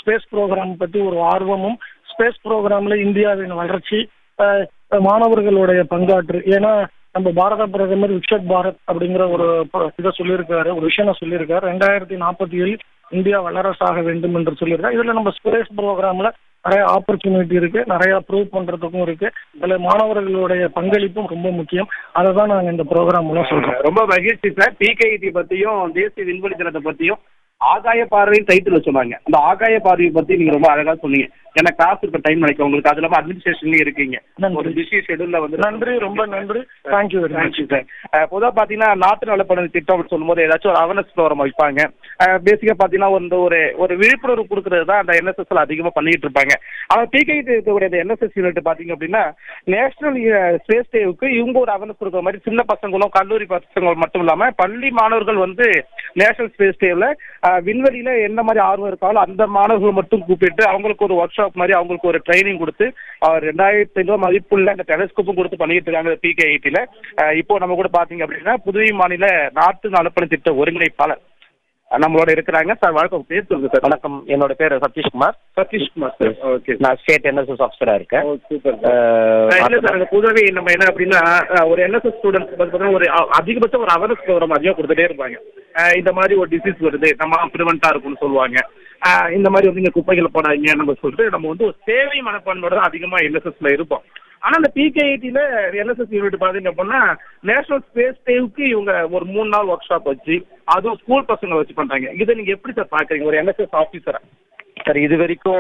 Space program பத்தி ஒரு ஆர்வமும் ஸ்பேஸ் ப்ரோக்ராம்ல இந்தியாவின் வளர்ச்சி அஹ், மாணவர்களுடைய பங்காற்று ஏன்னா நம்ம பாரத பிரதமர் விக்ஷத் பாரத் அப்படிங்கிற ஒரு ப- இதை சொல்லியிருக்காரு ஒரு விஷயம் சொல்லியிருக்காரு ரெண்டாயிரத்தி நாற்பத்தி ஏழில் இந்தியா வல்லரசாக வேண்டும் என்று சொல்லியிருக்காரு இதுல நம்ம ஸ்பேஸ் ப்ரோக்ராம்ல நிறைய ஆப்பர்ச்சுனிட்டி இருக்கு நிறைய ப்ரூவ் பண்றதுக்கும் இருக்கு அதுல மாணவர்களுடைய பங்களிப்பும் ரொம்ப முக்கியம் அதை தான் நாங்க இந்த ப்ரோக்ராம் மூலம் சொல்றோம் ரொம்ப மகிழ்ச்சி சார் பிகேஇடி பத்தியும் தேசிய விண்வெளி தினத்தை பத்தியும் ஆகாய பார்வையின் டைட்டில் சொன்னாங்க அந்த ஆகாய பார்வையை பத்தி நீங்க ரொம்ப அழகா சொன்னீங்க ஏன்னா கிளாஸ் இருக்க டைம் நினைக்க உங்களுக்கு அது இல்லாம அட்மினிஸ்ட்ரேஷன்லயும் இருக்கீங்க நன்றி. ஒரு பிஸி ஷெடியூல்ல வந்து நன்றி ரொம்ப நன்றி thank you very much thank you sir பொதுவாக பார்த்தீங்கன்னா நாட்டு நலப்பணி திட்டம் சொல்லும்போது ஏதாச்சும் ஒரு அவேர்னஸ் ப்ரோக்ராம் வைப்பாங்க பேசிக்காக பார்த்தீங்கன்னா வந்து ஒரு ஒரு விழிப்புணர்வு கொடுக்கறது தான் அந்த என்எஸ்எஸ்ல அதிகமாக பண்ணிட்டு இருப்பாங்க ஆனால் பிகே இருக்கக்கூடிய இந்த என்எஸ்எஸ் யூனிட் பார்த்தீங்க அப்படின்னா நேஷனல் ஸ்பேஸ் டேவுக்கு இவங்க ஒரு அவேர்னஸ் கொடுக்குற மாதிரி சின்ன பசங்களும் கல்லூரி பசங்களும் மட்டும் இல்லாமல் பள்ளி மாணவர்கள் வந்து நேஷனல் ஸ்பேஸ் டேவில் விண்வெளியில் என்ன மாதிரி ஆர்வம் இருக்காங்களோ அந்த மாணவர்கள் மட்டும் கூப்பிட்டு அவங்களுக்கு ஒரு ஒர்க் ஷாப் மாதிரி அவங்களுக்கு ஒரு ட்ரைனிங் கொடுத்து அவர் ரெண்டாயிரத்தி ஐநூறு மதிப்புள்ள அந்த டெலஸ்கோப்பும் கொடுத்து பண்ணிட்டு இருக்காங்க பிகே ஐடியில் இப்போ நம்ம கூட பார்த்தீங்க அப்படின்னா புதுவை மாநில நாட்டு நலப்பணி திட்ட ஒருங்கிணைப்பாளர் அஹ், நம்மளோட இருக்கிறாங்க சார் வணக்கம் பேர் சொல்லுங்க சார் வணக்கம் என்னோட பேர் சதீஷ்குமார் சதீஷ்குமார் சார் ஓகே நான் ஸ்டேட் என்எஸ்எஸ் ஆஃபீஸரா இருக்கேன் சூப்பர் அஹ், இல்ல சார் அந்த பொதுவாகவே நம்ம என்ன அப்படின்னா அஹ், ஒரு என்எஸ்எஸ் ஸ்டூடெண்ட்ஸ் பார்த்தீங்கன்னா ஒரு அ- அதிகபட்சம் ஒரு அவேர்னஸ் ப்ரோக்ராம் அதிகம் கொடுத்துட்டே இருப்பாங்க அஹ், இந்த மாதிரி ஒரு டிசீஸ் வருது நம்ம ப்ரிவெண்ட்டாக இருக்கும்னு சொல்லுவாங்க அஹ், இந்த மாதிரி வந்து இங்கே குப்பைகளை போடாதீங்க நம்ம சொல்லிட்டு நம்ம வந்து ஒரு சேவை மனப்பான்மையோட தான் அதிகமாக என்எஸ்எஸ்ல இருப்போம் ஆனால் இந்த பிகேஐடியில் என்எஸ்எஸ் யூனிட் பார்த்தீங்க அப்படின்னா நேஷனல் ஸ்பேஸ் டேவுக்கு இவங்க ஒரு மூணு நாள் ஒர்க் ஷாப் வச்சு அதுவும் ஸ்கூல் பசங்களை வச்சு பண்ணுறாங்க இதை நீங்கள் எப்படி சார் பார்க்குறீங்க ஒரு என்எஸ்எஸ் ஆஃபீஸரா சார் இது வரைக்கும்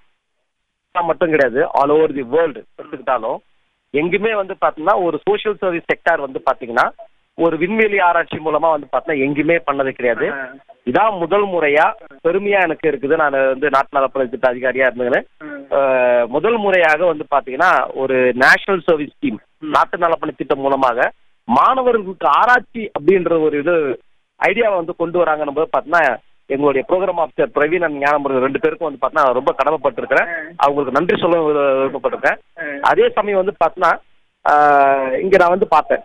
நான் மட்டும் கிடையாது ஆல் ஓவர் தி வேர்ல்டு எடுத்துக்கிட்டாலும் எங்குமே வந்து பார்த்தீங்கன்னா ஒரு சோஷியல் சர்வீஸ் செக்டார் வந்து பார்த்தீங்கன்னா ஒரு விண்வெளி ஆராய்ச்சி மூலமா வந்து பார்த்தீங்கன்னா எங்கேயுமே பண்ணது கிடையாது இதான் முதல் முறையா பெருமையா எனக்கு இருக்குது நான் வந்து நாட்டு நலப்பணி திட்ட அதிகாரியா இருந்தேன் அஹ், முதல் முறையாக வந்து பாத்தீங்கன்னா ஒரு நேஷனல் சர்வீஸ் ஸ்கீம் நாட்டு நலப்பணி திட்டம் மூலமாக மாணவர்களுக்கு ஆராய்ச்சி அப்படின்ற ஒரு இது ஐடியாவை வந்து கொண்டு வராங்கன்னு போது பார்த்தீங்கன்னா எங்களுடைய programme officer Praveen and Gnanamurugan ரெண்டு பேருக்கும் வந்து பார்த்தீங்கன்னா ரொம்ப கடமைப்பட்டிருக்கிறேன் அவங்களுக்கு நன்றி சொல்ல விரு- விருப்பப்பட்டிருக்கேன் அதே சமயம் வந்து பார்த்தீங்கன்னா ஆஹ், இங்க நான் வந்து பார்த்தேன்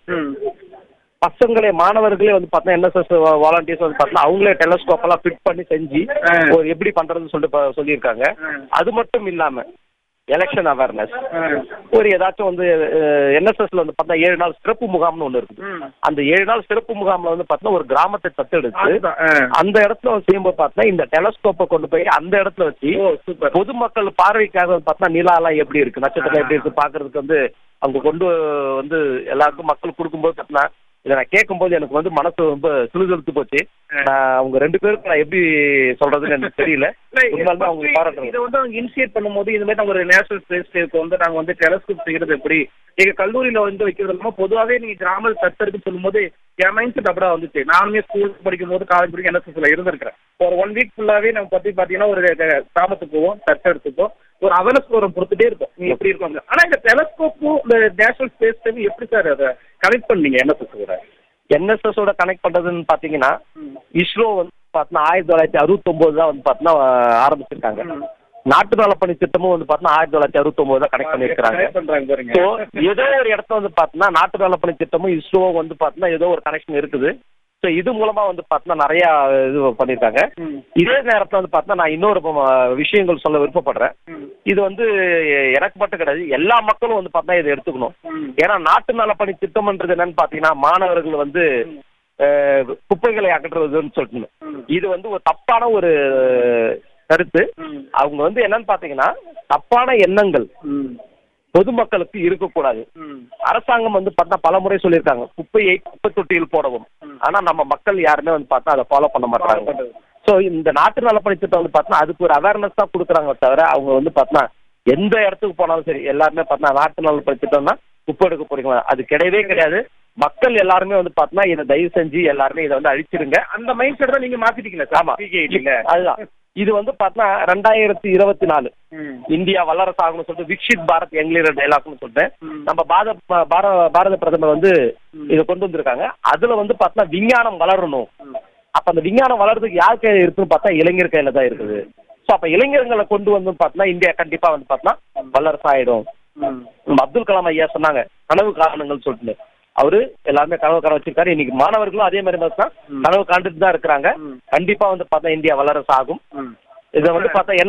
பசங்களே மாணவர்களே வந்து பார்த்தா என்எஸ்எஸ் வாலண்டியர்ஸ் வந்து பார்த்தா அவங்களே டெலஸ்கோப் எல்லாம் ஃபிட் பண்ணி செஞ்சு ஆ. ஒரு எப்படி பண்றதுன்னு சொல்லிட்டு ப- சொல்லியிருக்காங்க அது மட்டும் இல்லாம எலெக்ஷன் அவேர்னஸ் ஒரு ஏதாச்சும் வந்து என்எஸ்எஸ்ல வந்து பார்த்தா ஏழு நாள் சிறப்பு முகாம்னு ஒன்று இருக்குது அந்த ஏழு நாள் சிறப்பு முகாம்ல வந்து பார்த்தா ஒரு கிராமத்தை தத்தெடுத்து அதுதான், ஆ. அந்த இடத்துல வந்து செய்யும்போது பார்த்தா இந்த டெலஸ்கோப்பை கொண்டு போய் அந்த இடத்துல வச்சு ஓ சூப்பர் பொதுமக்கள் பார்வைக்காக வந்து பார்த்தா நிலாலாம் எப்படி இருக்கு நட்சத்திரம் எப்படி இருக்கு பாக்குறதுக்கு வந்து அவங்க கொண்டு வந்து எல்லாருக்கும் மக்கள் கொடுக்கும்போது பார்த்தீங்கன்னா இதை நான் கேட்கும்போது எனக்கு வந்து மனசு ரொம்ப சிலுசிலுத்து போச்சு நான் அவங்க ரெண்டு பேருக்கு நான் எப்படி சொல்றதுன்னு எனக்கு தெரியல உண்மையாலுமே அவங்க இதை பாராட்டுறேன் வந்து அவங்க இனிஷியேட் பண்ணும்போது இந்த மாதிரி நாங்க ஒரு நேஷனல் ஸ்பேஸ் டேக்கு வந்து நாங்க வந்து டெலஸ்கோப் செய்யறது எப்படி எங்க கல்லூரியில வந்து வைக்கிறது இல்லாம பொதுவாகவே நீங்க கிராம தத்தெடுக்கு சொல்லும்போது என் மைண்ட் செட் அப்படியே வந்துச்சு நானுமே ஸ்கூல் படிக்கும் போது காலேஜ் படிக்கும் என்எஸ்எஸ்ல இருந்திருக்கிறேன் ஒரு ஒன் வீக் ஃபுல்லாவே நம்ம பத்தி பாத்தீங்கன்னா ஒரு க- கிராமத்துக்கு போவோம் தத்தெடுத்துப்போம் ஒரு அவேர்னஸ் ப்ரோக்ராம் கொடுத்துட்டே இருக்கும் நீங்க எப்படி இருக்கும் ஆனா இந்த டெலஸ்கோப்பும் இந்த நேஷனல் ஸ்பேஸ் டேவும் எப்படி சார் அதை கனெக்ட் பண்ணீங்க என்எஸ்எஸ் கூட என்எஸ்எஸ் ஓட கனெக்ட் பண்றதுன்னு பாத்தீங்கன்னா இஸ்ரோ வந்து பார்த்தீங்கன்னா ஆயிரத்தி தொள்ளாயிரத்தி அறுபத்தொன்பது தான் வந்து பார்த்தீங்கன்னா ஆரம்பிச்சிருக்காங்க நாட்டு நலப்பணி திட்டமும் வந்து பார்த்தீங்கன்னா ஆயிரத்தி தொள்ளாயிரத்தி அறுபத்தொன்பது தான் கனெக்ட் பண்ணியிருக்கிறாங்க Connect பண்றாங்க பாருங்க ஸோ ஏதோ ஒரு இடத்துல வந்து பார்த்தீங்கன்னா நாட்டு நலப்பணி திட்டமும் இஸ்ரோ வந்து பார்த்தீங்கன்னா ஏதோ ஒரு கனெக்ஷன் இருக்குது ஸோ இது மூலமா வந்து பார்த்தீங்கன்னா நிறைய இது பண்ணியிருக்காங்க இதே நேரத்தில் வந்து பார்த்தீங்கன்னா நான் இன்னொரு ப- விஷயங்கள் சொல்ல விருப்பப்படுறேன் இது வந்து எனக்கு மட்டும் கிடையாது எல்லா மக்களும் வந்து பார்த்தீங்கன்னா இதை எடுத்துக்கணும் ஏன்னா நாட்டு நலப்பணி திட்டம்ன்றது என்னன்னு பார்த்தீங்கன்னா மாணவர்கள் வந்து அஹ், குப்பைகளை அகற்றுவதுன்னு சொல்லிட்டு இது வந்து ஒரு தப்பான ஒரு கருத்து அவங்க வந்து என்னன்னு பார்த்தீங்கன்னா தப்பான எண்ணங்கள் பொதுமக்களுக்கு இருக்கக்கூடாது அரசாங்கம் வந்து பார்த்தா பல முறை சொல்லியிருக்காங்க குப்பையை குப்பை தொட்டியில் போடவும் ஆனா நம்ம மக்கள் யாருமே வந்து பார்த்தா அதை ஃபாலோ பண்ண மாட்டாங்க ஸோ இந்த நாட்டு நலப்பணி திட்டம் வந்து பார்த்தா அதுக்கு ஒரு அவேர்னஸ் தான் கொடுக்குறாங்க தவிர அவங்க வந்து பார்த்தா எந்த இடத்துக்கு போனாலும் சரி எல்லாருமே பார்த்தா நாட்டு நலப்பணி திட்டம்னா குப்பை எடுக்க போறீங்களா அது கிடையவே கிடையாது மக்கள் எல்லாருமே வந்து பார்த்தா இதை தயவு செஞ்சு எல்லாருமே இதை வந்து அழிச்சிருங்க அந்த மைண்ட் செட் தான் நீங்க மாத்திட்டீங்களா சார் ஆமா பிகேடில அதுதான் இது வந்து பார்த்தா ரெண்டாயிரத்தி இருபத்தி நாலு இந்தியா வல்லரசு ஆகணும்னு சொல்லிட்டு விக்ஷித் பாரத் எங்களீர டைலாக்னு சொல்லிட்டு நம்ம பாரத பார- பாரத பிரதமர் வந்து இதை கொண்டு வந்திருக்காங்க அதுல வந்து பார்த்தா விஞ்ஞானம் வளரணும் அப்ப அந்த விஞ்ஞானம் வளர்றதுக்கு யார் கையில இருக்குன்னு பார்த்தா இளைஞர் கையில தான் இருக்குது ஸோ அப்ப இளைஞர்களை கொண்டு வந்து பார்த்தா இந்தியா கண்டிப்பா வந்து பார்த்தா வல்லரசு ஆயிடும் நம்ம அப்துல் கலாம் ஐயா சொன்னாங்க கனவு காரணங்கள் சொல்லிட்டு அவரு எல்லாருமே கனவு காண வச்சிருக்காரு இன்னைக்கு மாணவர்களும் அதே மாதிரி தான் கனவு காண்டுட்டு தான் இருக்கிறாங்க கண்டிப்பா வந்து பார்த்தா இந்தியா வல்லரசு ஆகும் இதை வந்து பார்த்தா